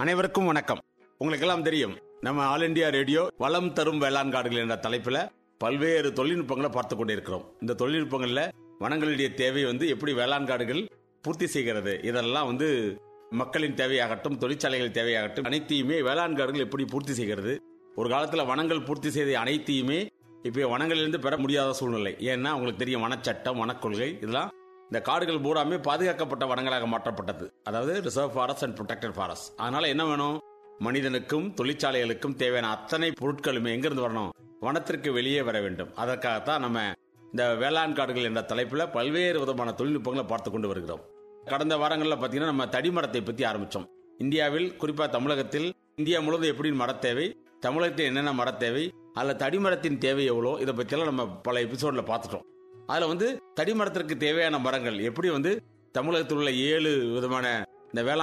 அனைவருக்கும் வணக்கம் உங்களுக்கெல்லாம் தெரியும் நம்ம ஆல் இந்தியா ரேடியோ வளம் தரும் வேளாண் காடுகள் என்ற தலைப்புல பல்வேறு தொழில்நுட்பங்களை பார்த்து கொண்டிருக்கிறோம் இந்த தொழில்நுட்பங்கள்ல வனங்களுடைய தேவை வந்து எப்படி வேளாண் காடுகள் பூர்த்தி செய்கிறது இதெல்லாம் வந்து மக்களின் தேவையாகட்டும் தொழிற்சாலைகள் தேவையாகட்டும் அனைத்தையுமே வேளாண் காடுகள் எப்படி பூர்த்தி செய்கிறது ஒரு காலத்துல வனங்கள் பூர்த்தி செய்த அனைத்தையுமே இப்போ வனங்களிலிருந்து பெற முடியாத சூழ்நிலை ஏன்னா உங்களுக்கு தெரியும் வனச்சட்டம் வனக்கொள்கை இதெல்லாம் இந்த காடுகள் பூராமே பாதுகாக்கப்பட்ட வனங்களாக மாற்றப்பட்டது அதாவது reserve forest and protected forest அதனால என்ன வேணும் மனிதனுக்கும் தொழிற்சாலைகளுக்கும் தேவையான அத்தனை பொருட்களுமே எங்கிருந்து வரணும் வனத்திற்கு வெளியே வர வேண்டும் அதற்காகத்தான் நம்ம இந்த வேளாண் காடுகள் என்ற தலைப்புல பல்வேறு விதமான தொழில்நுட்பங்களை பார்த்து கொண்டு வருகிறோம் கடந்த வாரங்களில் பார்த்தீங்கன்னா நம்ம தடிமரத்தை பற்றி ஆரம்பிச்சோம் இந்தியாவில் குறிப்பா தமிழகத்தில் இந்தியா முழுவதும் எப்படி மரத் தேவை தமிழகத்தில் என்னென்ன மரத் தேவை அதில் தடிமரத்தின் தேவை எவ்வளோ இதை பற்றியெல்லாம் நம்ம பல எபிசோட்ல பார்த்துட்டோம் அதில் வந்து தடிமரத்திற்கு தேவையான மரங்கள் எப்படி வந்து தமிழகத்தில் உள்ள ஏழு விதமான இந்த வேளாண்